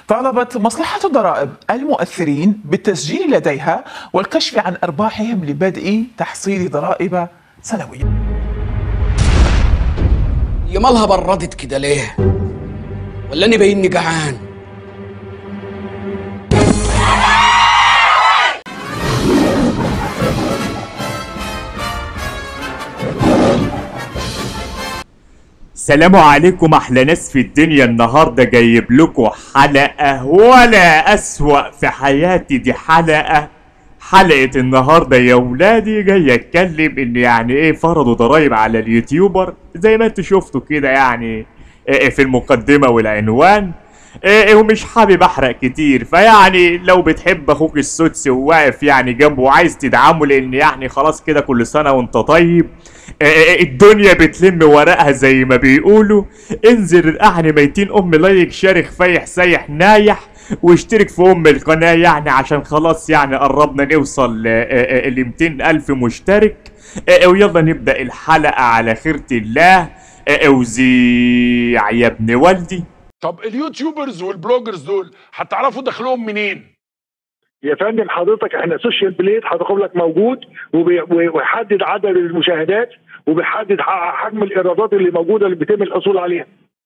طالبت مصلحة الضرائب المؤثرين بالتسجيل لديها والكشف عن أرباحهم لبدء تحصيل ضرائب سنوية يا مالها بردت كده ليه ولا اني باينني جعان السلام عليكم احلى ناس في الدنيا النهارده جايب لكم حلقه ولا اسوأ في حياتي دي حلقه حلقه النهارده يا ولادي جاي اتكلم ان يعني ايه فرضوا ضرايب على اليوتيوبر زي ما انتوا شفتوا كده يعني إيه في المقدمه والعنوان إيه ومش حابب احرق كتير فيعني لو بتحب اخوك السدس وواقف يعني جنبه وعايز تدعمه لان يعني خلاص كده كل سنه وانت طيب إيه الدنيا بتلم ورقها زي ما بيقولوا انزل رقعني ميتين ام لايك شارك فايح سايح نايح واشترك في ام القناه يعني عشان خلاص يعني قربنا نوصل ل 200 الف مشترك إيه ويلا نبدا الحلقه على خيره الله إيه وزيع يا ابن والدي طب اليوتيوبرز والبلوجرز دول هتعرفوا دخلهم منين؟ يا فندم حضرتك احنا سوشيال بليد حضرتك لك موجود وبي- ويحدد عدد المشاهدات وبيحدد ح- حجم الايرادات اللي موجوده اللي بيتم الحصول عليها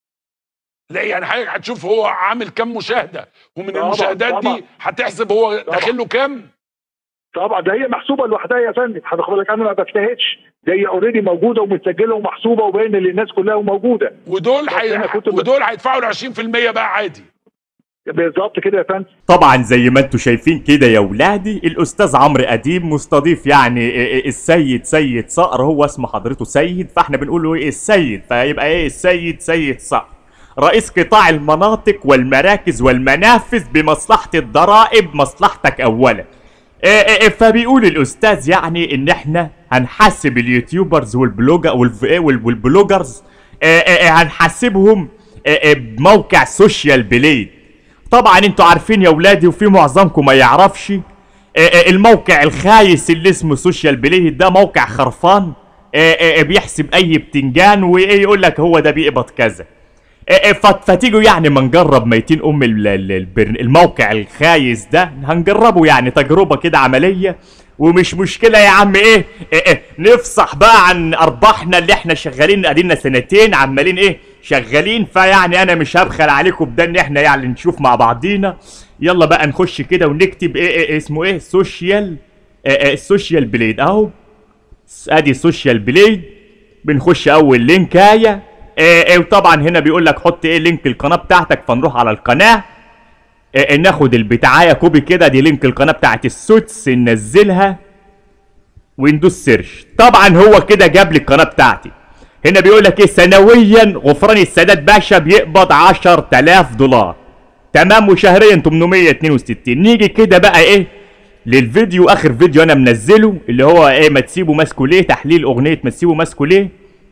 لا يعني حضرتك هتشوف هو عامل كام مشاهده ومن طبعاً، المشاهدات طبعاً. دي هتحسب هو داخل له كام؟ طبعا ده هي محسوبه لوحدها يا فندم حضرتك لك انا ما بجتهدش ده هي اوريدي موجوده ومتسجله ومحسوبه وباينه للناس كلها وموجوده ودول بس حي... أنا كنت ب- ودول هيدفعوا ال 20% بقى عادي بالظبط كده يا فندم طبعا زي ما انتوا شايفين كده يا ولادي الاستاذ عمرو اديب مستضيف يعني السيد سيد صقر هو اسم حضرته سيد فاحنا بنقول له ايه السيد فيبقى ايه السيد سيد صقر رئيس قطاع المناطق والمراكز والمنافذ بمصلحة الضرائب مصلحتك اولا إيه إيه فبيقول الاستاذ يعني ان احنا هنحاسب اليوتيوبرز والبلوجر والف- إيه وال- والبلوجرز إيه إيه هنحاسبهم إيه إيه بموقع سوشيال بليد طبعا انتوا عارفين يا ولادي وفي معظمكم ما يعرفش إيه إيه الموقع الخايس اللي اسمه سوشيال بليد ده موقع خرفان إيه إيه بيحسب اي بتنجان ويقول لك هو ده بيقبض كذا إيه إيه فت- فتيجوا يعني ما نجرب ميتين ام ال- ال- البر- الموقع الخايس ده هنجربه يعني تجربه كده عمليه ومش مشكله يا عم ايه, إيه, إيه نفصح بقى عن ارباحنا اللي احنا شغالين ادينا سنتين عمالين ايه شغالين فيعني انا مش هبخل عليكم بده ان احنا يعني نشوف مع بعضينا يلا بقى نخش كده ونكتب ايه, إيه اسمه ايه سوشيال إيه إيه سوشيال بليد اهو ادي سوشيال بليد بنخش اول لينكايه إيه إيه وطبعا هنا بيقول لك حط ايه لينك القناه بتاعتك فنروح على القناه إيه إيه ناخد البتاعايه كوبي كده دي لينك القناه بتاعت السوتس ننزلها وندوس سيرش طبعا هو كده جاب لي القناه بتاعتي هنا بيقول لك ايه سنويا غفران السادات باشا بيقبض 10000 دولار تمام وشهريا 862 نيجي كده بقى ايه للفيديو اخر فيديو انا منزله اللي هو ايه ما تسيبه ماسكه ليه تحليل اغنيه ما تسيبه ماسكه ليه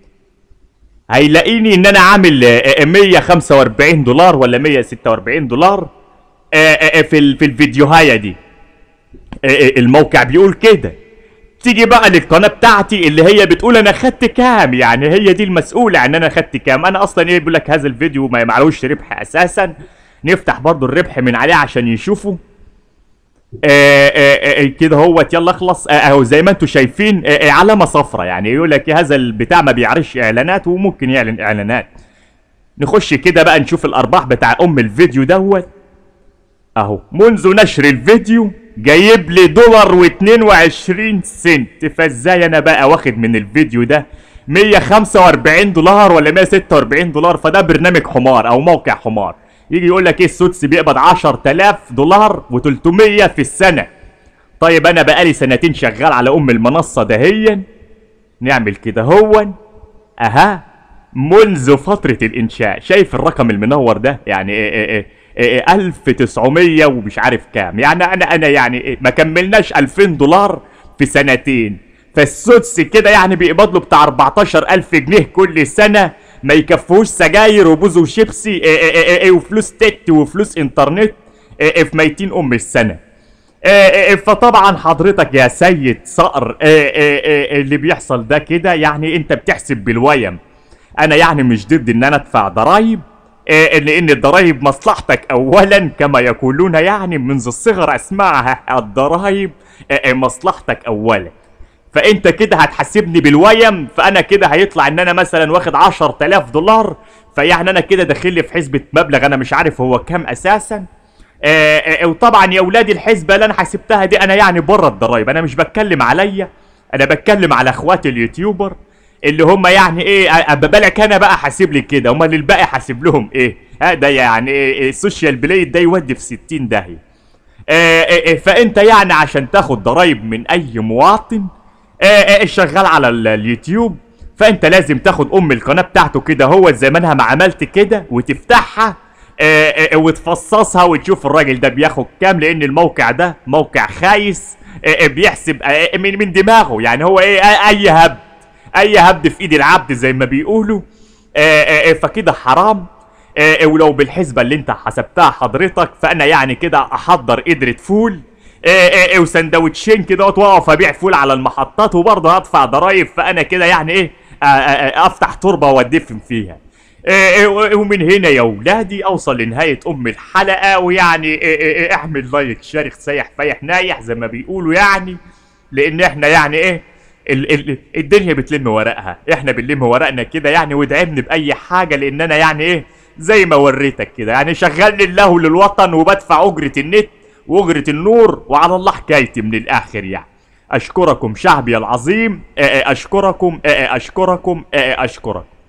هيلاقيني ان انا عامل آه، آه، 145 دولار ولا 146 دولار آه، آه، آه، في ال- في الفيديوهايه دي آه، آه، الموقع بيقول كده تيجي بقى للقناه بتاعتي اللي هي بتقول انا خدت كام يعني هي دي المسؤوله عن انا خدت كام انا اصلا ايه بيقول لك هذا الفيديو ما معلوش ربح اساسا نفتح برضو الربح من عليه عشان يشوفوا آه، آه، آه، كده هوت يلا اخلص آه، اهو زي ما انتم شايفين آه، آه، علامه صفرة يعني يقول لك هذا البتاع ما بيعرفش اعلانات وممكن يعلن اعلانات نخش كده بقى نشوف الارباح بتاع ام الفيديو دوت اهو منذ نشر الفيديو جايب لي دولار و22 سنت فازاي انا بقى واخد من الفيديو ده 145 دولار ولا 146 دولار فده برنامج حمار او موقع حمار يجي يقول لك ايه السدس بيقبض 10000 دولار و300 في السنه طيب انا بقالي سنتين شغال على ام المنصه دهيا نعمل كده هون اها منذ فترة الإنشاء شايف الرقم المنور ده يعني إيه إيه إيه إيه 1900 ومش عارف كام يعني أنا أنا يعني إيه ما كملناش 2000 دولار في سنتين فالسدس كده يعني بيقبض له بتاع 14000 جنيه كل سنة ما يكفوش سجاير وبوز وشيبسي إيه إيه إيه إيه وفلوس تت وفلوس انترنت إيه إيه في ميتين أم السنة إيه إيه فطبعا حضرتك يا سيد صقر إيه إيه إيه اللي بيحصل ده كده يعني انت بتحسب بالويم انا يعني مش ضد ان انا ادفع ضرايب آه، لان الضرايب مصلحتك اولا كما يقولون يعني منذ الصغر اسمعها الضرايب آه، آه، مصلحتك اولا فانت كده هتحاسبني بالويم فانا كده هيطلع ان انا مثلا واخد 10000 دولار فيعني انا كده داخل لي في حسبة مبلغ انا مش عارف هو كام اساسا آه، آه، وطبعا يا ولادي الحسبة اللي انا حسبتها دي انا يعني بره الضرايب انا مش بتكلم عليا انا بتكلم على اخواتي اليوتيوبر اللي هم يعني ايه أ- بالك انا بقى حاسب لي كده امال الباقي حاسب لهم ايه ها ده يعني إيه إيه السوشيال بلاي ده يودي في 60 داهيه آه، آه، آه، فانت يعني عشان تاخد ضرايب من اي مواطن آه، آه، شغال على ال- اليوتيوب فانت لازم تاخد ام القناه بتاعته كده هو زي ما انا ما عملت كده وتفتحها آه، آه، وتفصصها وتشوف الراجل ده بياخد كام لان الموقع ده موقع خايس آه، آه، بيحسب آه، من من دماغه يعني هو ايه آه، اي هبد اي هبد في ايد العبد زي ما بيقولوا آه، آه، آه، فكده حرام آه، ولو بالحسبة اللي انت حسبتها حضرتك فانا يعني كده احضر قدرة فول آه، آه، آه، وسندوتشين كده واقف ابيع فول على المحطات وبرضه هدفع ضرايب فانا كده يعني ايه آه، آه، آه، افتح تربة وادفن فيها آه، آه، ومن هنا يا ولادي اوصل لنهاية ام الحلقة ويعني آه، آه، آه، اعمل لايك شارك سايح فايح نايح زي ما بيقولوا يعني لان احنا يعني ايه ال ال الدنيا بتلم ورقها احنا بنلم ورقنا كده يعني وادعمني باي حاجه لان انا يعني ايه زي ما وريتك كده يعني شغال لله وللوطن وبدفع اجره النت واجره النور وعلى الله حكايتي من الاخر يعني اشكركم شعبي العظيم آه، آه، اشكركم آه، آه، اشكركم آه، آه، اشكركم